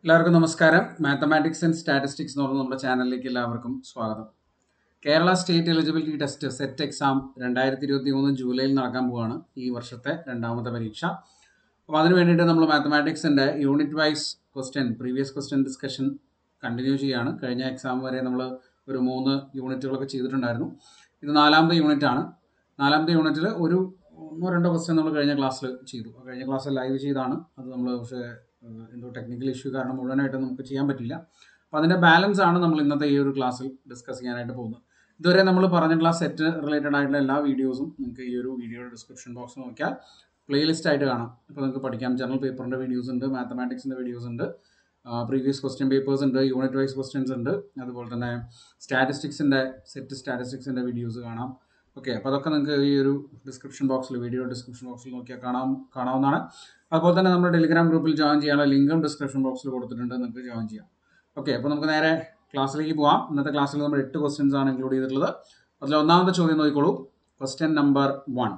എല്ലാവർക്കും നമസ്കാരം mathematics and statistics എന്ന് പറഞ്ഞ നമ്മുടെ ചാനലിലേക്ക് എല്ലാവർക്കും സ്വാഗതം Kerala state eligibility test set exam രണ്ടായിരത്തി ഇരുപത്തി മൂന്ന് ജൂലൈയിൽ നടക്കാൻ പോവാണ് ഈ വർഷത്തെ രണ്ടാമത്തെ പരീക്ഷ അപ്പോൾ അതിന് വേണ്ടിയിട്ട് നമ്മൾ മാത്തമാറ്റിക്സിൻ്റെ unit wise question previous question discussion continue ചെയ്യുകയാണ് കഴിഞ്ഞ എക്സാം വരെ നമ്മൾ ഒരു മൂന്ന് യൂണിറ്റുകളൊക്കെ ചെയ്തിട്ടുണ്ടായിരുന്നു ഇത് നാലാമത്തെ യൂണിറ്റ് ആണ് നാലാമത്തെ യൂണിറ്റിൽ ഒരു ഒന്നോ രണ്ടോ ക്വസ്റ്റ്യൻ നമ്മൾ കഴിഞ്ഞ ക്ലാസ്സിൽ ചെയ്തു കഴിഞ്ഞ ക്ലാസ്സിൽ ലൈവ് ചെയ്താണ് അത് നമ്മൾ പക്ഷേ ഏഹ്, എന്തോ ടെക്നിക്കൽ ഇഷ്യൂ കാരണം മുഴുവനായിട്ട് നമുക്ക് ചെയ്യാൻ പറ്റില്ല അപ്പോൾ അതിൻ്റെ ബാലൻസ് ആണ് നമ്മൾ ഇന്നത്തെ ഈ ഒരു ക്ലാസ്സിൽ ഡിസ്കസ് ചെയ്യാനായിട്ട് പോകുന്നത് ഇതുവരെ നമ്മൾ പറഞ്ഞിട്ടുള്ള സെറ്റ് റിലേറ്റഡ് ആയിട്ടുള്ള എല്ലാ വീഡിയോസും നിങ്ങൾക്ക് ഈ ഒരു വീഡിയോയുടെ ഡിസ്ക്രിപ്ഷൻ ബോക്സ് നോക്കിയാൽ പ്ലേലിസ്റ്റ് ആയിട്ട് കാണാം ഇപ്പോൾ നിങ്ങൾക്ക് പഠിക്കാം ജനറൽ പേപ്പറിൻ്റെ വീഡിയോസ് ഉണ്ട് മാത്തമാറ്റിക്സിൻ്റെ വീഡിയോസ് ഉണ്ട് പ്രീവിയസ് ക്വസ്റ്റ്യൻ പേപ്പേഴ്സ് ഉണ്ട് യൂണിറ്റ് വൈസ് ക്വസ്റ്റ്യൻസ് ഉണ്ട് അതുപോലെ തന്നെ സ്റ്റാറ്റിസ്റ്റിക്സിൻ്റെ സെറ്റ് സ്റ്റാറ്റിസ്റ്റിക്സിൻ്റെ വീഡിയോസ് കാണാം ഓക്കെ അപ്പോൾ അതൊക്കെ നിങ്ങൾക്ക് ഈ ഒരു ഡിസ്ക്രിപ്ഷൻ ബോക്സിൽ വീഡിയോ ഡിസ്ക്രിപ്ഷൻ ബോക്സിൽ നോക്കിയാൽ കാണാം കാണാവുന്നതാണ് അതുപോലെ തന്നെ നമ്മുടെ ടെലിഗ്രാം ഗ്രൂപ്പിൽ ജോയിൻ ചെയ്യാനുള്ള ലിങ്കും ഡിസ്ക്രിപ്ഷൻ ബോക്സിൽ കൊടുത്തിട്ടുണ്ട് നിങ്ങൾക്ക് ജോയിൻ ചെയ്യാം ഓക്കെ അപ്പോൾ നമുക്ക് നേരെ ക്ലാസ്സിലേക്ക് പോവാം ഇന്നത്തെ ക്ലാസ്സിൽ നമ്മൾ എട്ട് ക്വസ്റ്റ്യൻസ് ആണ് ഇൻക്ലൂഡ് ചെയ്തിട്ടുള്ളത് അതിൽ ഒന്നാമത്തെ ചോദ്യം നോക്കിക്കോളൂ question number one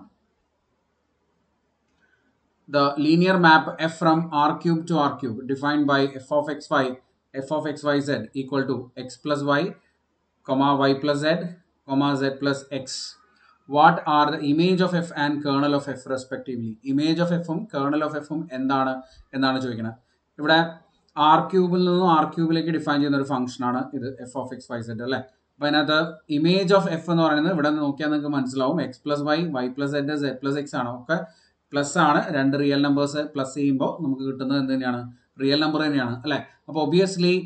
the linear map f from r cube to r cube defined by f of xy f of xyz equal to x plus y comma y plus z comma z plus x what are the image of f and kernel of f respectively image of f ഉം kernel of f ഉം എന്താണ് എന്നാണ് ചോദിക്കുന്നത് ഇവിടെ R ക്യൂബിൽ നിന്നും R ക്യൂബിലേക്ക് define ചെയ്യുന്ന ഒരു ഫംഗ്ഷനാണ് ഇത് F of X Y Z അല്ലേ അപ്പോൾ അതിനകത്ത് ഇമേജ് ഓഫ് എഫ് എന്ന് പറയുന്നത് ഇവിടെ നോക്കിയാൽ നിങ്ങൾക്ക് മനസ്സിലാവും X plus Y Y plus Z Z plus X ആണ് ഒക്കെ പ്ലസ് ആണ് രണ്ട് റിയൽ നമ്പേഴ്സ് പ്ലസ് ചെയ്യുമ്പോൾ നമുക്ക് കിട്ടുന്നത് എന്ത് തന്നെയാണ് റിയൽ നമ്പർ തന്നെയാണ് അല്ലേ അപ്പോൾ ഒബിയസ്ലി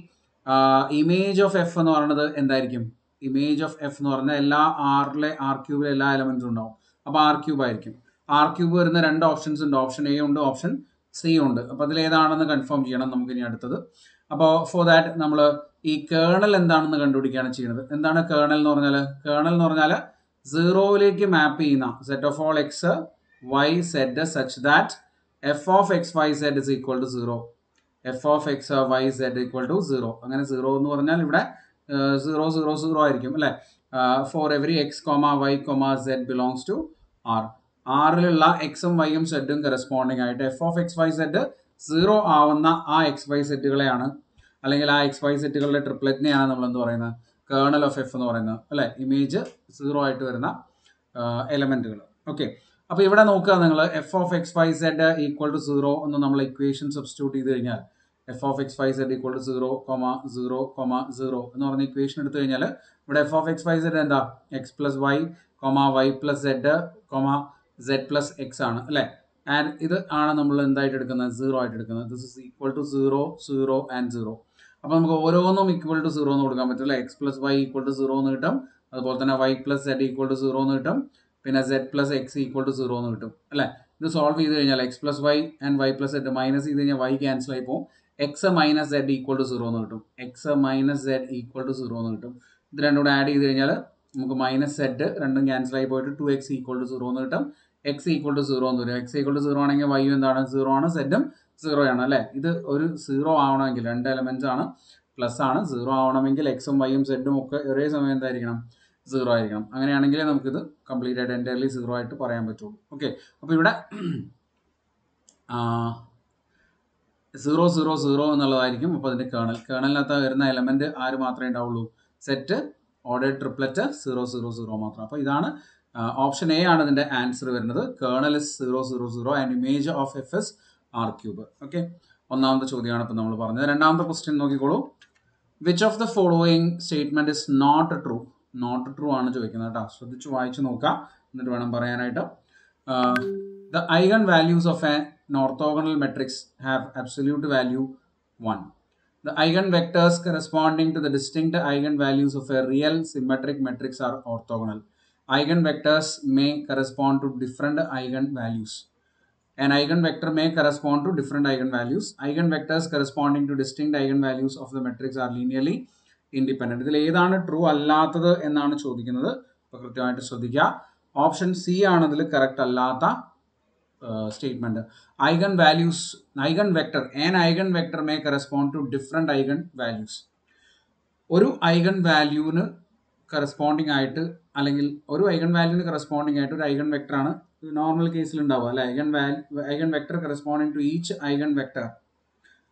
ഇമേജ് ഓഫ് എഫ് എന്ന് പറയുന്നത് എന്തായിരിക്കും ഇമേജ് ഓഫ് എഫ് എന്ന് പറഞ്ഞാൽ എല്ലാ ആറിലെ ആർ ക്യൂബിലെ എല്ലാ എലമെന്റ്സും ഉണ്ടാവും അപ്പോൾ ആർ ക്യൂബ് ആയിരിക്കും ആർ ക്യൂബ് വരുന്ന രണ്ട് ഓപ്ഷൻസ് ഉണ്ട് ഓപ്ഷൻ എ ഉണ്ട് ഓപ്ഷൻ സി ഉണ്ട് അപ്പോൾ അതിൽ ഏതാണെന്ന് കൺഫേം ചെയ്യണം നമുക്ക് ഇനി അടുത്തത് അപ്പോൾ ഫോർ ദാറ്റ് നമ്മൾ ഈ കേണൽ എന്താണെന്ന് കണ്ടുപിടിക്കുകയാണ് ചെയ്യുന്നത് എന്താണ് കേണൽ എന്ന് പറഞ്ഞാൽ കേണൽ എന്ന് പറഞ്ഞാൽ സീറോയിലേക്ക് മാപ്പ് ചെയ്യുന്ന set of all X Y Z such that F of X Y Z is equal to zero F of X Y Z equal to zero അങ്ങനെ സീറോ എന്ന് പറഞ്ഞാൽ ഇവിടെ സീറോ സീറോ സീറോ ആയിരിക്കും അല്ലേ for every X comma Y comma Z belongs to R ആറിലുള്ള എക്സും വൈയും സെഡും കറസ്പോണ്ടിങ് ആയിട്ട് F of X Y Z zero ആവുന്ന ആ എക്സ് വൈ സെറ്റുകളെയാണ് അല്ലെങ്കിൽ ആ എക്സ് വൈ സെറ്റുകളുടെ ട്രിപ്ലറ്റിനെയാണ് നമ്മൾ എന്ത് പറയുന്നത് കേണൽ ഓഫ് എഫ് എന്ന് പറയുന്നത് അല്ലേ ഇമേജ് സീറോ ആയിട്ട് വരുന്ന എലമെന്റുകൾ ഓക്കെ അപ്പോൾ ഇവിടെ നോക്കുക നിങ്ങൾ F of X Y Z equal to zero എന്ന് നമ്മൾ ഇക്വേഷൻ സബ്സ്റ്റിറ്റ്യൂട്ട് ചെയ്ത് കഴിഞ്ഞാൽ F of X Y Z equal to zero comma zero comma zero എന്ന് പറഞ്ഞ ഇക്വേഷൻ എടുത്തു കഴിഞ്ഞാൽ ഇവിടെ F of X Y Z എന്താ X plus Y comma Y plus Z comma Z plus X ആണ് അല്ലേ ആൻഡ് ഇത് ആണ് നമ്മൾ എന്തായിട്ട് എടുക്കുന്നത് സീറോ ആയിട്ട് എടുക്കുന്നത് this is equal to zero zero and zero അപ്പോൾ നമുക്ക് ഓരോന്നും ഈക്വൽ ടു സീറോ എന്ന് കൊടുക്കാൻ പറ്റില്ല X plus Y equal to zero എന്ന് കിട്ടും അതുപോലെ തന്നെ Y plus Z equal to zero എന്ന് കിട്ടും പിന്നെ Z plus X equal to zero എന്ന് കിട്ടും അല്ലേ ഇത് സോൾവ് ചെയ്ത് കഴിഞ്ഞാൽ X plus Y and Y plus Z minus ചെയ്ത് കഴിഞ്ഞാൽ വൈ ക്യാൻസൽ ആയി പോകും X minus Z equal to zero എന്ന് കിട്ടും X minus Z equal to zero എന്ന് കിട്ടും ഇത് രണ്ടും കൂടെ ആഡ് ചെയ്ത് കഴിഞ്ഞാൽ നമുക്ക് മൈനസ് സെഡ് രണ്ടും ക്യാൻസൽ ആയി പോയിട്ട് two X equal to zero എന്ന് കിട്ടും എക്സ് ഈക്വൽ ടു സീറോ എന്ന് വരും എക്സ് ഈക്വൽ ടു സീറോ ആണെങ്കിൽ വൈ എന്താണ് സീറോ ആണ് സെഡും സീറോ ആണ് അല്ലേ ഇത് ഒരു സീറോ ആവണമെങ്കിൽ രണ്ട് എലമെന്റ്സ് ആണ് പ്ലസ് ആണ് സീറോ ആവണമെങ്കിൽ എക്സും വൈയും സെഡും ഒക്കെ ഒരേ സമയം എന്തായിരിക്കണം സീറോ ആയിരിക്കണം അങ്ങനെയാണെങ്കിലേ നമുക്കിത് കംപ്ലീറ്റ് ആയിട്ട് എൻറ്റയർലി സീറോ ആയിട്ട് പറയാൻ പറ്റുള്ളൂ ഓക്കെ അപ്പോൾ ഇവിടെ സീറോ സീറോ സീറോ എന്നുള്ളതായിരിക്കും അപ്പോൾ അതിൻ്റെ കേണൽ കേണലിനകത്ത് വരുന്ന എലമെന്റ് ആര് മാത്രമേ ഉണ്ടാവുള്ളൂ set order triplet zero zero zero മാത്രം അപ്പോൾ ഇതാണ് ഓപ്ഷൻ എ ആണ് ഇതിൻ്റെ ആൻസർ വരുന്നത് kernel is zero zero zero and image of F is R cube okay ഒന്നാമത്തെ ചോദ്യമാണ് ഇപ്പോൾ നമ്മൾ പറഞ്ഞത് രണ്ടാമത്തെ ക്വസ്റ്റ്യൻ നോക്കിക്കോളൂ which of the following statement is not true not true ആണ് ചോദിക്കുന്നത് കേട്ടോ ശ്രദ്ധിച്ച് വായിച്ച് നോക്കാം എന്നിട്ട് വേണം പറയാനായിട്ട് the eigen values of a orthogonal matrix have absolute value 1. The eigenvectors corresponding to the distinct eigenvalues of a real symmetric matrix are orthogonal. Eigenvectors may correspond to different eigenvalues. An eigenvector may correspond to different eigenvalues. Eigenvectors corresponding to distinct eigenvalues of the matrix are linearly independent. ഇതിൽ ഏതാണ് true അല്ലാത്തത് എന്നാണ് ചോദിക്കുന്നത് അപ്പോൾ കൃത്യമായിട്ട് ശ്രദ്ധിക്കുക option C ആണ് ഇതിൽ കറക്റ്റ് അല്ലാത്ത statement eigen values eigen vector an eigen vector may correspond to different eigen values ഒരു ഐഗൺ വാല്യൂവിന് കറസ്പോണ്ടിങ് ആയിട്ട് അല്ലെങ്കിൽ ഒരു ഐഗൺ വാല്യൂവിന് കറസ്പോണ്ടിങ് ആയിട്ട് ഒരു ഐഗൺ വെക്ടറാണ് നോർമൽ കേസിൽ ഉണ്ടാവുക അല്ലെ eigen value eigen vector corresponding to each eigen vector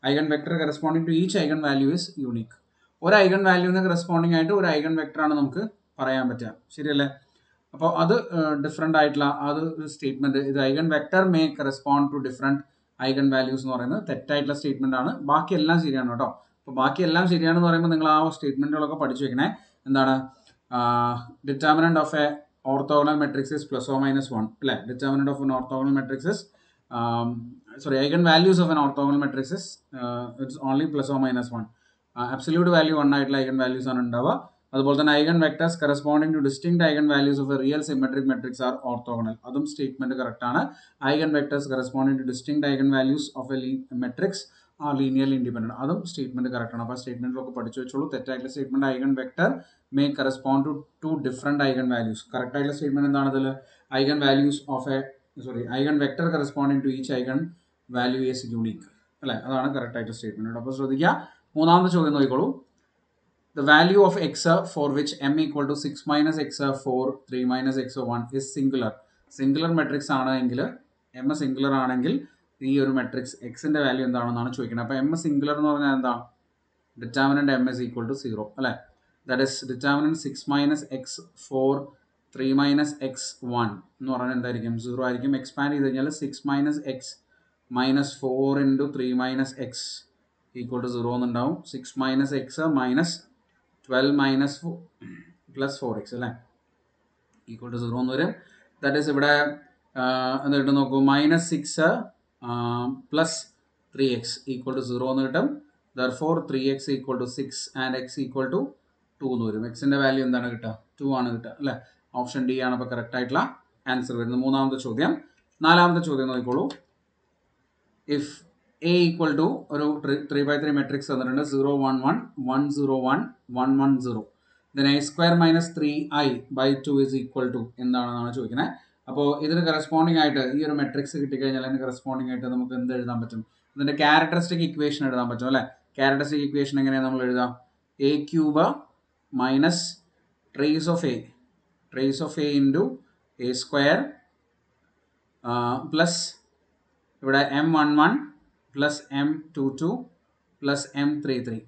eigen vector corresponding to each eigen value is unique ഒരു ഐഗൺ വാല്യൂവിന് കറസ്പോണ്ടിങ് ആയിട്ട് ഒരു ഐഗൺ വെക്ടറാണ് നമുക്ക് പറയാൻ പറ്റുക ശരിയല്ലേ അപ്പോൾ അത് ഡിഫറെൻ്റ് ആയിട്ടുള്ള അത് സ്റ്റേറ്റ്മെന്റ് ഇത് eigen vector may correspond to different eigen values എന്ന് പറയുന്നത് തെറ്റായിട്ടുള്ള സ്റ്റേറ്റ്മെന്റ് ആണ് ബാക്കി എല്ലാം ശരിയാണ് കേട്ടോ അപ്പോൾ ബാക്കി എല്ലാം ശരിയാണെന്ന് പറയുമ്പോൾ നിങ്ങൾ ആ സ്റ്റേറ്റ്മെന്റുകളൊക്കെ പഠിച്ചു വെക്കണേ എന്താണ് determinant of a orthogonal matrix is plus or minus one അല്ലേ determinant of an orthogonal matrix is sorry eigen values of an orthogonal matrix is it's only plus or minus one absolute value one ആയിട്ടുള്ള eigen values ആണ് ഉണ്ടാവുക അതുപോലെ തന്നെ eigen vectors corresponding to distinct eigen values of a real symmetric matrix are orthogonal അതും statement correct ആണ് eigen vectors corresponding to distinct eigen values of a matrix are linearly independent അതും statement correct ആണ് അപ്പോൾ സ്റ്റേറ്റ്മെന്റിലൊക്കെ പഠിച്ചു വെച്ചോളൂ തെറ്റായിട്ടുള്ള statement eigen vector may correspond to to different eigen values correct ആയിട്ടുള്ള സ്റ്റേറ്റ്മെന്റ് എന്താണ് ഇതിൽ eigen values of a sorry eigen vector corresponding to each eigen value is unique അല്ലേ അതാണ് കറക്റ്റ് ആയിട്ട് സ്റ്റേറ്റ്മെന്റ് അപ്പോൾ ശ്രദ്ധിക്കുക മൂന്നാമത്തെ ചോദ്യം നോക്കിക്കോളൂ the value of x for which m equal to 6 minus x 4 3 minus x 1 is singular singular matrix ആണ് എങ്കിൽ എം സിംഗുലർ ആണെങ്കിൽ ഈ ഒരു മെട്രിക്സ് എക്സിന്റെ വാല്യൂ എന്താണെന്നാണ് ചോദിക്കുന്നത് അപ്പോൾ എം സിംഗുലർ എന്ന് പറഞ്ഞാൽ എന്താ determinant M is equal to zero അല്ലേ that is determinant six minus X four three minus X one എന്ന് പറഞ്ഞാൽ എന്തായിരിക്കും സീറോ ആയിരിക്കും എക്സ്പാൻഡ് ചെയ്ത് കഴിഞ്ഞാൽ six minus X minus four into three minus X equal to zero എന്നുണ്ടാവും six minus X minus twelve minus plus four X അല്ലേ equal to zero എന്ന് വരും ദാറ്റ് ഈസ് ഇവിടെ എന്താ കിട്ടും നോക്കൂ minus six plus three X equal to zero എന്ന് കിട്ടും therefore three X equal to six and X equal to two എന്ന് വരും എക്സിൻ്റെ വാല്യൂ എന്താണ് കിട്ടുക ടു ആണ് കിട്ടുക അല്ലേ ഓപ്ഷൻ ഡി ആണ് ഇപ്പോൾ കറക്റ്റ് ആയിട്ടുള്ള ആൻസർ വരുന്നത് മൂന്നാമത്തെ ചോദ്യം നാലാമത്തെ ചോദ്യം നോക്കിക്കോളൂ ഇഫ് എ ഈക്വൽ ടു ഒരു ത്രീ ബൈ ത്രീ മെട്രിക്സ് തന്നിട്ടുണ്ട് zero one one one zero one one one zero then I square minus three I by two is equal to എന്താണെന്നാണ് ചോദിക്കുന്നത് അപ്പോൾ ഇതിന് കറസ്പോണ്ടിങ് ആയിട്ട് ഈ ഒരു മെട്രിക്സ് കിട്ടിക്കഴിഞ്ഞാൽ അതിന് കറസ്പോണ്ടിങ് ആയിട്ട് നമുക്ക് എന്ത് എഴുതാൻ പറ്റും ഇതിൻ്റെ ക്യാരക്ടറിസ്റ്റിക് ഇക്വേഷൻ എഴുതാൻ പറ്റും അല്ലേ ക്യാരക്ടറിസ്റ്റിക് ഇക്വേഷൻ എങ്ങനെയാണ് നമ്മൾ എഴുതാം A cube minus trace of A trace of A into A square plus ഇവിടെ M one one plus M two two plus M three three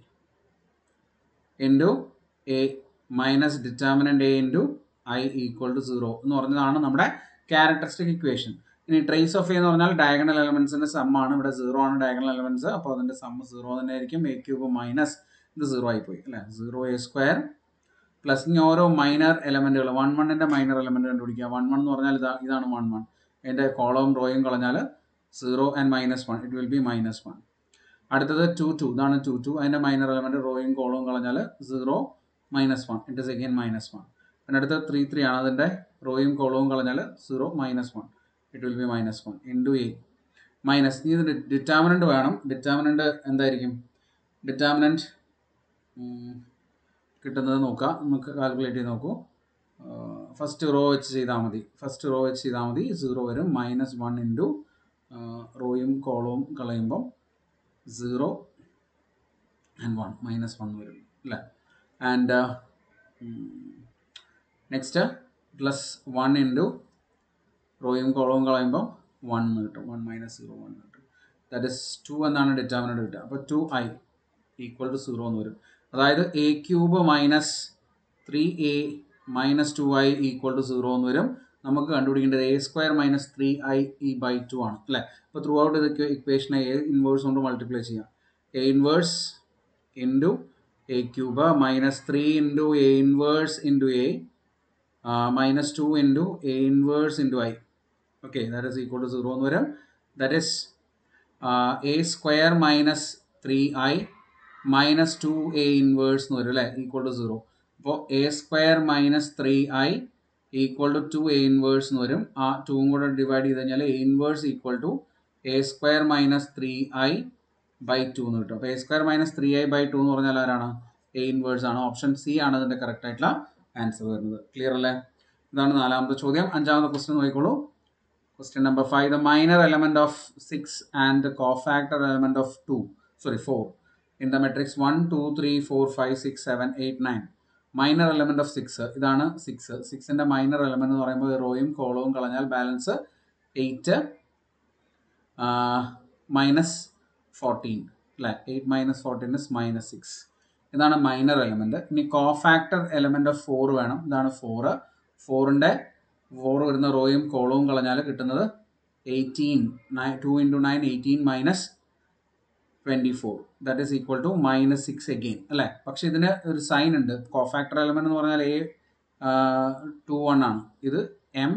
into A minus determinant A into I equal to zero എന്ന് പറഞ്ഞതാണ് നമ്മുടെ characteristic equation ഇനി trace of A എന്ന് പറഞ്ഞാൽ diagonal എലമെൻസിൻ്റെ സമ്മാണ് ഇവിടെ zero ആണ് diagonal elements അപ്പോൾ അതിൻ്റെ സമ്മ് സീറോ തന്നെ ആയിരിക്കും എ ക്യൂബ് മൈനസ് ഇത് സീറോ ആയിപ്പോയി അല്ലേ സീറോ എ സ്ക്വയർ പ്ലസ് ഇനി ഓരോ മൈനർ എലമെൻറ്റുകൾ വൺ വണ്ണിൻ്റെ മൈനർ എലമെൻറ്റ് കണ്ടുപിടിക്കുക വൺ വൺ എന്ന് പറഞ്ഞാൽ ഇതാ ഇതാണ് വൺ വൺ അതിൻ്റെ കോളവും റോയും കളഞ്ഞാൽ zero and minus one it will be minus one അടുത്തത് ടു ടു ഇതാണ് ടു ടു അതിൻ്റെ മൈനർ എലമെൻറ്റ് റോയും കോളവും കളഞ്ഞാൽ zero minus one it is again minus one പിന്നെ അടുത്ത ത്രീ ത്രീ ആണ് അതിൻ്റെ റോയും കോളവും കളഞ്ഞാൽ zero minus one it will be minus one into A minus ഇനി ഇതിൻ്റെ ഡിറ്റാമിനൻ്റ് വേണം ഡിറ്റാമിനൻ്റ് എന്തായിരിക്കും ഡിറ്റാമിനൻ്റ് കിട്ടുന്നത് നോക്കാം നമുക്ക് കാൽക്കുലേറ്റ് ചെയ്ത് നോക്കൂ ഫസ്റ്റ് റോ വെച്ച് ചെയ്താൽ മതി ഫസ്റ്റ് റോ വെച്ച് ചെയ്താൽ മതി സീറോ വരും മൈനസ് വൺ ഇൻറ്റു റോയും കോളവും കളയുമ്പം zero and one minus one വരും അല്ലേ and next plus one into റോയും കോളവും കളയുമ്പോൾ വൺ കിട്ടും വൺ മൈനസ് സീറോ വൺ കിട്ടും ദാറ്റ് ഇസ് ടു എന്നാണ് ഡിറ്റാമിനൻ്റ് കിട്ടുക അപ്പോൾ two I equal to zero എന്ന് വരും അതായത് A cube minus three A minus two I equal to zero എന്ന് വരും നമുക്ക് കണ്ടുപിടിക്കേണ്ടത് A square minus three I ഇ ബൈ ടു ആണ് അല്ലേ അപ്പോൾ ത്രൂ ഔട്ട് ഇത് ഇക്വേഷനെ എ ഇൻവേഴ്സ് കൊണ്ട് മൾട്ടിപ്ലൈ ചെയ്യാം A inverse into A cube minus three into A inverse into A minus two into A inverse into I okay that is equal to zero എന്ന് വരും that is A square minus three I minus two A inverse എന്ന് വരും അല്ലേ equal to zero അപ്പോൾ A square minus three I equal to two A inverse എന്ന് വരും ആ ടൂവും കൂടെ ഡിവൈഡ് ചെയ്ത് കഴിഞ്ഞാൽ A inverse equal to A square minus three I by two എന്ന് കിട്ടും അപ്പോൾ A square minus three I by two എന്ന് പറഞ്ഞാൽ ആരാണ് എ ഇൻവേഴ്സ് ആണ് ഓപ്ഷൻ സി ആണ് ഇതിൻ്റെ കറക്റ്റ് ആയിട്ടുള്ള ആൻസർ വരുന്നത് ക്ലിയർ അല്ലേ ഇതാണ് നാലാമത്തെ ചോദ്യം അഞ്ചാമത്തെ ക്വസ്റ്റ്യൻ നോക്കിക്കോളൂ question number five the minor element of six and cofactor element of two sorry four in the matrix one two three four five six seven eight nine minor element of six ഇതാണ് six സിക്സിന്റെ minor element എന്ന് പറയുമ്പോൾ റോയും കോളവും കളഞ്ഞാൽ balance eight minus fourteen അല്ലേ eight minus fourteen is minus six ഇതാണ് minor element ഇനി കോഫാക്ടർ എലമെന്റ് ഓഫ് ഫോർ വേണം ഇതാണ് ഫോറ് ഫോറിൻ്റെ ഫോർ വരുന്ന റോയും കോളവും കളഞ്ഞാൽ കിട്ടുന്നത് eighteen nine two into nine eighteen minus twenty four that is equal to minus six again അല്ലേ പക്ഷെ ഇതിന് ഒരു സൈൻ ഉണ്ട് കോഫാക്ടർ എലമെന്റ് എന്ന് പറഞ്ഞാൽ എ ടു വൺ ആണ് ഇത് എം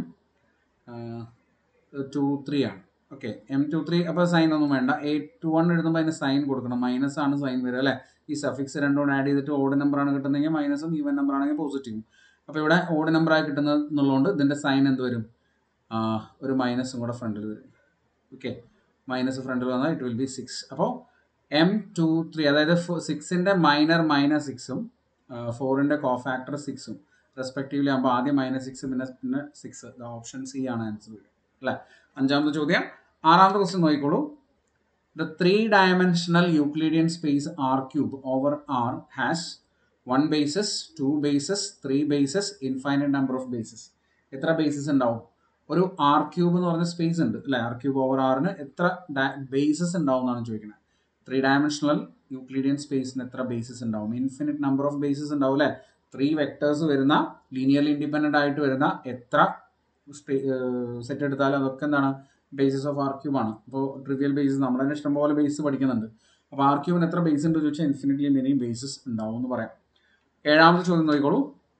ടു ത്രീ ആണ് ഓക്കെ എം ടു ത്രീ അപ്പോൾ സൈൻ ഒന്നും വേണ്ട എ ടു വൺ എഴുതുമ്പോൾ അതിന് സൈൻ കൊടുക്കണം മൈനസ് ആണ് സൈൻ വരിക അല്ലേ ഈ സഫിക്സ് രണ്ടും ആഡ് ചെയ്തിട്ട് ഓഡ് നമ്പറാണ് കിട്ടുന്നതെങ്കിൽ മൈനസും ഈവൻ നമ്പർ ആണെങ്കിൽ പോസിറ്റീവും അപ്പോൾ ഇവിടെ ഓഡ് നമ്പറായി കിട്ടുന്നത് എന്നുള്ളതുകൊണ്ട് ഇതിൻ്റെ സൈൻ എന്ത് വരും ആ, ഒരു മൈനസും കൂടെ ഫ്രണ്ടിൽ വരും ഓക്കെ മൈനസ് ഫ്രണ്ടിൽ വന്നാൽ ഇറ്റ് വിൽ ബി സിക്സ് അപ്പോൾ എം ടു ത്രീ അതായത് സിക്സിൻ്റെ മൈനർ മൈനസ് സിക്സും ഫോറിൻ്റെ കോഫാക്ടർ സിക്സും റെസ്പെക്റ്റീവ്ലി ആകുമ്പോൾ ആദ്യം മൈനസ് സിക്സ് പിന്നെ പിന്നെ സിക്സ് ഓപ്ഷൻ സി ആണ് ആൻസർ അല്ലേ അഞ്ചാമത്തെ ചോദ്യം ആറാമത്തെ ക്വസ്റ്റ്യൻ നോക്കിക്കോളൂ The three dimensional Euclidean space R cube over R has one basis, two bases, three bases, infinite number of bases. എത്ര ബേസസ് ഉണ്ടാവും ഒരു ആർ ക്യൂബ് എന്ന് പറഞ്ഞ സ്പേസ് ഉണ്ട് അല്ലെ ആർ ക്യൂബ് ഓവർ ആറിന് എത്ര ബേസസ് ഉണ്ടാവും എന്നാണ് ചോദിക്കുന്നത് ത്രീ ഡയമെൻഷണൽ യൂക്ലിഡിയൻ സ്പേസിന് എത്ര ബേസസ് ഉണ്ടാവും ഇൻഫിനിറ്റ് നമ്പർ ഓഫ് ബേസസ് ഉണ്ടാവും അല്ലെ ത്രീ വെക്ടേഴ്സ് വരുന്ന ലീനിയർലി ഇൻഡിപെൻഡന്റ് ആയിട്ട് വരുന്ന എത്ര സെറ്റ് എടുത്താലും അതൊക്കെ എന്താണ് ബേസിസ് ഓഫ് ആർ ക്യൂബ് ആണ് അപ്പോൾ ട്രിവിയൽ ബേസിസ് നമ്മൾ തന്നെ ഇഷ്ടംപോലെ ബേസ് പഠിക്കുന്നുണ്ട് അപ്പോൾ ആർ ക്യൂബിന് എത്ര ബേസ് ഉണ്ട് ചോദിച്ചാൽ ഇൻഫിനിറ്റ്ലി മെനി ബേസസ് ഉണ്ടാവും എന്ന് പറയാം ഏഴാമത്തെ ചോദ്യം നോക്കിക്കോളൂ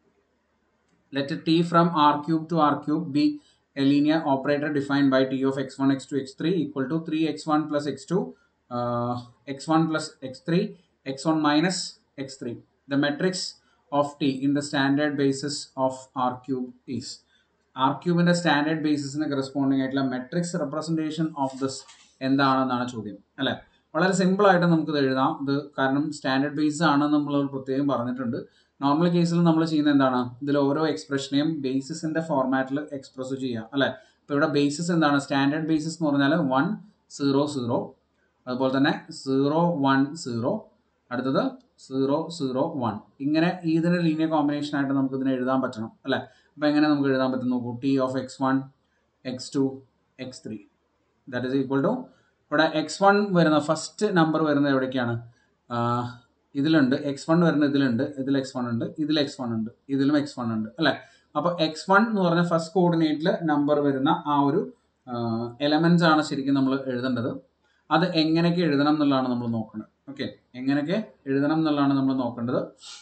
let T from R cube to R cube be a linear operator defined by T of X one X two X three equal to three X one plus X two X one plus X three X one minus X three the matrix of T in the standard basis of R cube is R ക്യൂബിന്റെ standard ബേസിസിന് corresponding ആയിട്ടുള്ള matrix representation of this എന്താണെന്നാണ് ചോദ്യം അല്ലേ വളരെ simple ആയിട്ട് നമുക്ക് ഇത് എഴുതാം ഇത് കാരണം സ്റ്റാൻഡേർഡ് ബേസ് ആണ് നമ്മൾ പ്രത്യേകം പറഞ്ഞിട്ടുണ്ട് നോർമൽ കേസിൽ നമ്മൾ ചെയ്യുന്ന എന്താണ് ഇതിൽ ഓരോ എക്സ്പ്രഷനെയും ബേസിസിന്റെ ഫോർമാറ്റിൽ എക്സ്പ്രസ് ചെയ്യുക അല്ലേ ഇപ്പോൾ ഇവിടെ ബേസിസ് എന്താണ് സ്റ്റാൻഡേർഡ് ബേസിസ് എന്ന് പറഞ്ഞാൽ വൺ സീറോ സീറോ അതുപോലെ തന്നെ സീറോ വൺ സീറോ അടുത്തത് സീറോ സീറോ വൺ ഇങ്ങനെ ഇതിന് ലീനിയർ കോമ്പിനേഷൻ ആയിട്ട് നമുക്ക് ഇതിനെ എഴുതാൻ പറ്റണം അല്ലേ അപ്പോൾ എങ്ങനെ നമുക്ക് എഴുതാൻ പറ്റും നോക്കൂ T of X one X two X three that is equal to ഇവിടെ എക്സ് വൺ വരുന്ന ഫസ്റ്റ് നമ്പർ വരുന്നത് എവിടേക്കാണ് ആഹ് ഇതിലുണ്ട് എക്സ് വൺ വരുന്ന ഇതിലുണ്ട് ഇതിൽ എക്സ് വൺ ഉണ്ട് ഇതിൽ എക്സ് വൺ ഉണ്ട് ഇതിലും എക്സ് വൺ ഉണ്ട് അല്ലേ അപ്പോൾ എക്സ് വൺ എന്ന് പറഞ്ഞ ഫസ്റ്റ് കോർഡിനേറ്റിൽ നമ്പർ വരുന്ന ആ ഒരു എലമെൻസ് ആണ് ശരിക്കും നമ്മൾ എഴുതേണ്ടത് അത് എങ്ങനെയൊക്കെ എഴുതണം എന്നുള്ളതാണ് നമ്മൾ നോക്കുന്നത് ഓക്കെ എങ്ങനെയൊക്കെ എഴുതണം എന്നുള്ളതാണ് നമ്മൾ നോക്കേണ്ടത്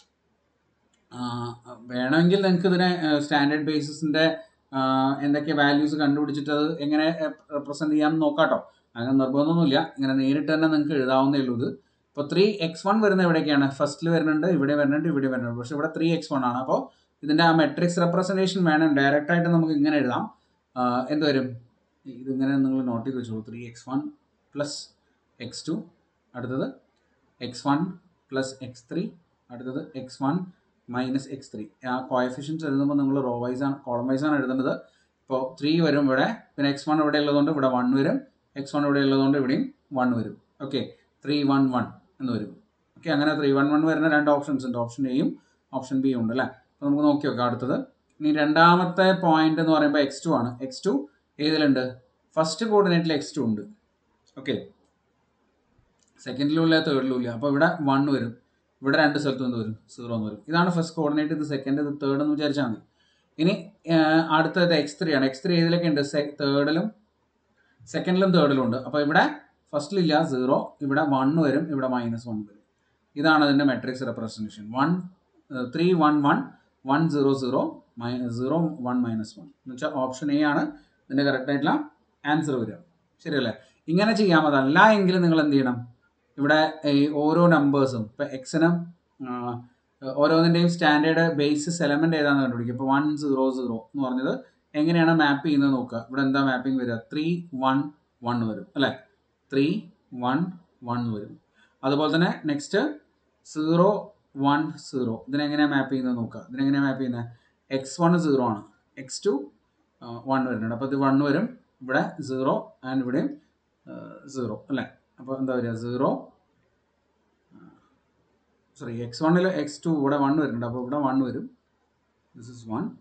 ആ, വേണമെങ്കിൽ നിങ്ങൾക്ക് ഇതിനെ സ്റ്റാൻഡേർഡ് ബേസിസിന്റെ എന്തൊക്കെ വാല്യൂസ് കണ്ടുപിടിച്ചിട്ട് അത് എങ്ങനെ റെപ്രസെന്റ് ചെയ്യാൻ നോക്കാട്ടോ അങ്ങനെ നിർബന്ധമൊന്നുമില്ല ഇങ്ങനെ നേരിട്ട് തന്നെ നിങ്ങൾക്ക് എഴുതാവുന്നേ ഉള്ളൂ ഇത് ഇപ്പോൾ ത്രീ എക്സ് വൺ വരുന്ന എവിടേക്കാണ് ഫസ്റ്റിൽ വരുന്നുണ്ട് ഇവിടെ വരുന്നുണ്ട് ഇവിടെ വരുന്നുണ്ട് പക്ഷേ ഇവിടെ ത്രീ എക്സ് വൺ ആണ് അപ്പോൾ ഇതിന്റെ ആ മെട്രിക്സ് റെപ്രസെന്റേഷൻ വേണം ഡയറക്റ്റ് ആയിട്ട് നമുക്ക് ഇങ്ങനെ എഴുതാം ആ, എന്ത് വരും ഇതിങ്ങനെ നിങ്ങൾ നോട്ട് ചെയ്ത് വെച്ചോളൂ three X one plus X two അടുത്തത് X one plus X three അടുത്തത് X one minus X three ആ കോയഫിഷ്യൻസ് എഴുതുമ്പോൾ നിങ്ങൾ റോ വൈസ് ആണ് കോളം വൈസ് ആണ് എഴുതേണ്ടത് ഇപ്പോൾ ത്രീ വരും ഇവിടെ പിന്നെ എക്സ് വൺ ഇവിടെ ഉള്ളതുകൊണ്ട് ഇവിടെ വൺ വരും എക്സ് വൺ ഇവിടെ ഉള്ളതുകൊണ്ട് ഇവിടെയും വൺ വരും ഓക്കെ ത്രീ വൺ വൺ എന്ന് വരും ഓക്കെ അങ്ങനെ ത്രീ വൺ വൺ വരുന്ന രണ്ട് ഓപ്ഷൻസ് ഉണ്ട് ഓപ്ഷൻ എയും ഓപ്ഷൻ ബിയും ഉണ്ട് അല്ലേ അപ്പോൾ നമുക്ക് നോക്കി നോക്കാം അടുത്തത് ഇനി രണ്ടാമത്തെ പോയിന്റ് എന്ന് പറയുമ്പോൾ എക്സ് ടു ആണ് എക്സ് ടു ഏതിലുണ്ട് ഫസ്റ്റ് കോർഡിനേറ്റിൽ എക്സ് ടു ഉണ്ട് ഓക്കെ സെക്കൻഡിലും ഇല്ല തേർഡിലും ഇല്ല അപ്പോൾ ഇവിടെ വൺ വരും ഇവിടെ രണ്ട് സ്ഥലത്തും എന്ത് വരും സീറോ എന്ന് വരും ഇതാണ് ഫസ്റ്റ് കോർഡിനേറ്റ് ഇത് സെക്കൻഡ് ഇത് തേർഡ് എന്ന് വിചാരിച്ചാൽ മതി ഇനി ആഹ്, അടുത്തത് എക്സ് ത്രീ ആണ് എക്സ് ത്രീ ഏതിലൊക്കെ ഉണ്ട് തേർഡിലും സെക്കൻഡിലും തേർഡിലും ഉണ്ട് അപ്പോൾ ഇവിടെ ഫസ്റ്റിലില്ല സീറോ ഇവിടെ വൺ വരും ഇവിടെ മൈനസ് വൺ വരും ഇതാണ് അതിൻ്റെ matrix representation one three one one one zero zero my zero one minus one എന്ന് വെച്ചാൽ ഓപ്ഷൻ എ ആണ് ഇതിൻ്റെ കറക്റ്റ് ആയിട്ടുള്ള ആൻസർ വരിക ശരിയല്ലേ ഇങ്ങനെ ചെയ്യാം അതല്ല എങ്കിൽ നിങ്ങൾ എന്ത് ചെയ്യണം ഇവിടെ ഈ ഓരോ നമ്പേഴ്സും ഇപ്പം എക്സിനും ഓരോന്നിൻ്റെയും സ്റ്റാൻഡേർഡ് ബേസിസ് എലമെന്റ് ഏതാണെന്ന് കണ്ടുപിടിക്കും ഇപ്പോൾ വൺ സീറോ സീറോ എന്ന് പറഞ്ഞത് എങ്ങനെയാണ് മാപ്പ് ചെയ്യുന്നത് നോക്കുക ഇവിടെ എന്താ മാപ്പിംഗ് വരിക ത്രീ വൺ വൺ വരും അല്ലേ ത്രീ വൺ വൺ വരും അതുപോലെ തന്നെ നെക്സ്റ്റ് സീറോ വൺ സീറോ ഇതിനെങ്ങനെയാണ് മാപ്പ് ചെയ്യുന്നത് നോക്കുക ഇതിനെങ്ങനെയാണ് മാപ്പ് ചെയ്യുന്നത് എക്സ് വൺ സീറോ ആണ് എക്സ് ടു വൺ വരുന്നുണ്ട് അപ്പോൾ ഇത് വൺ വരും ഇവിടെ സീറോ ആൻഡ് ഇവിടെയും സീറോ അല്ലേ അപ്പോൾ എന്താ വരിക സീറോ സോറി എക്സ് വണ്ണിൽ എക്സ് ടു ഇവിടെ വൺ വരുന്നുണ്ട് അപ്പോൾ ഇവിടെ വൺ വരും this is one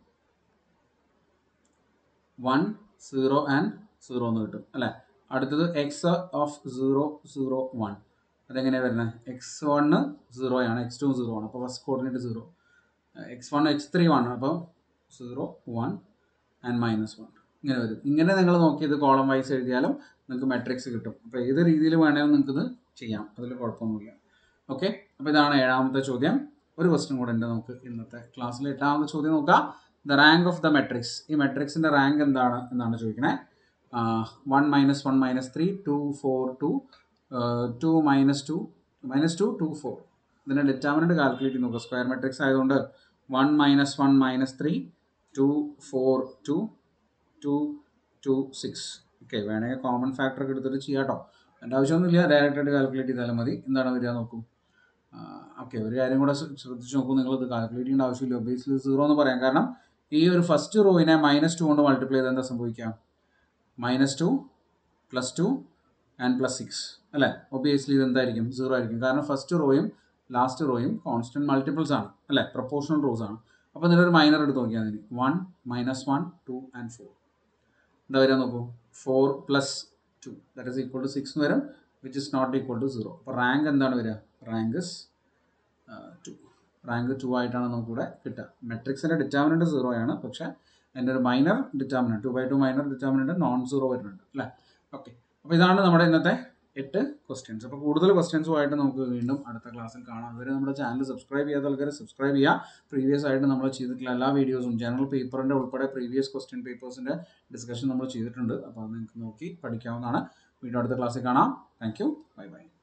one zero and zero എന്ന് കിട്ടും അല്ലേ അടുത്തത് X of zero zero one അതെങ്ങനെയാണ് വരുന്നത് എക്സ് വണ്ണ് സീറോ ആണ് എക്സ് ടു സീറോ ആണ് അപ്പോൾ first coordinate zero X one X three one അപ്പോൾ zero one and minus one ഇങ്ങനെ വരും ഇങ്ങനെ നിങ്ങൾ നോക്കിയത് കോളം വൈസ് എഴുതിയാലും നിങ്ങൾക്ക് മെട്രിക്സ് കിട്ടും അപ്പോൾ ഏത് രീതിയിൽ വേണമെങ്കിലും നിങ്ങൾക്ക് ഇത് ചെയ്യാം അതിൽ കുഴപ്പമൊന്നുമില്ല ഓക്കെ അപ്പോൾ ഇതാണ് ഏഴാമത്തെ ചോദ്യം ഒരു ക്വസ്റ്റ്യൻ കൂടെ ഉണ്ട് നമുക്ക് ഇന്നത്തെ ക്ലാസ്സിൽ എട്ടാമത്തെ ചോദ്യം നോക്കാം the rank of the matrix ഈ മെട്രിക്സിൻ്റെ റാങ്ക് എന്താണ് എന്നാണ് ചോദിക്കണേ one minus one minus three two four two two minus two minus two two four ഇതിൻ്റെ ഡിറ്റാമിനൻ്റ് കാൽക്കുലേറ്റ് ചെയ്ത് നോക്കുക സ്ക്വയർ മെട്രിക്സ് ആയതുകൊണ്ട് one minus one minus three two four two two two six okay വേണമെങ്കിൽ common factor ഒക്കെ എടുത്തിട്ട് ചെയ്യാം കേട്ടോ എൻ്റെ ആവശ്യമൊന്നുമില്ല ഡയറക്റ്റായിട്ട് കാൽക്കുലേറ്റ് ചെയ്താലും മതി എന്താണ് വരിക നോക്കൂ ഓക്കെ ഒരു കാര്യം കൂടെ ശ്ര- ശ്രദ്ധിച്ച് നോക്കൂ നിങ്ങൾ ഇത് കാൽക്കുലേറ്റ് ചെയ്യേണ്ട ആവശ്യമില്ല ഒബേസ്ലി സീറോ എന്ന് പറയാം കാരണം ഈ ഒരു ഫസ്റ്റ് റോയിനെ മൈനസ് ടു കൊണ്ട് മൾട്ടിപ്ലൈ ചെയ്താൽ എന്താ സംഭവിക്കാം minus two plus two and plus six അല്ലേ ഒബിയസ്ലി ഇത് എന്തായിരിക്കും സീറോ ആയിരിക്കും കാരണം ഫസ്റ്റ് റോയും ലാസ്റ്റ് റോയും കോൺസ്റ്റന്റ് മൾട്ടിപ്പിൾസ് ആണ് അല്ലേ പ്രൊപ്പോർഷണൽ റോസ് ആണ് അപ്പോൾ ഇതിനൊരു മൈനർ എടുത്ത് നോക്കിയാൽ മതി one minus one two and four എന്താ വരിക നോക്കൂ four plus two that is equal to six എന്ന് വരും which is not equal to zero അപ്പോൾ റാങ്ക് എന്താണ് വരിക rank is two rank two ആയിട്ടാണ് നമുക്കിവിടെ കിട്ടുക മെട്രിക്സിൻ്റെ ഡിറ്റാമിനൻ്റ് സീറോ ആണ് പക്ഷേ അതിൻ്റെ ഒരു minor determinant two by two minor determinant non zero വരുന്നുണ്ട് അല്ലേ ഓക്കെ അപ്പോൾ ഇതാണ് നമ്മുടെ ഇന്നത്തെ എട്ട് ക്വസ്റ്റ്യൻസ് അപ്പോൾ കൂടുതൽ ക്വസ്റ്റ്യൻസുമായിട്ട് നമുക്ക് വീണ്ടും അടുത്ത ക്ലാസ്സിൽ കാണാം അതുവരെ നമ്മുടെ ചാനൽ സബ്സ്ക്രൈബ് ചെയ്യാത്ത ആൾക്കാർ സബ്സ്ക്രൈബ് ചെയ്യുക പ്രീവിയസ് ആയിട്ട് നമ്മൾ ചെയ്തിട്ടുള്ള എല്ലാ വീഡിയോസും ജനറൽ പേപ്പറിൻ്റെ ഉൾപ്പെടെ പ്രീവിയസ് ക്വസ്റ്റ്യൻ പേപ്പേഴ്സിൻ്റെ ഡിസ്കഷൻ നമ്മൾ ചെയ്തിട്ടുണ്ട് അപ്പോൾ അത് നിങ്ങൾക്ക് നോക്കി പഠിക്കാവുന്നതാണ് വീണ്ടും അടുത്ത ക്ലാസ്സിൽ കാണാം താങ്ക് യു ബൈ ബൈ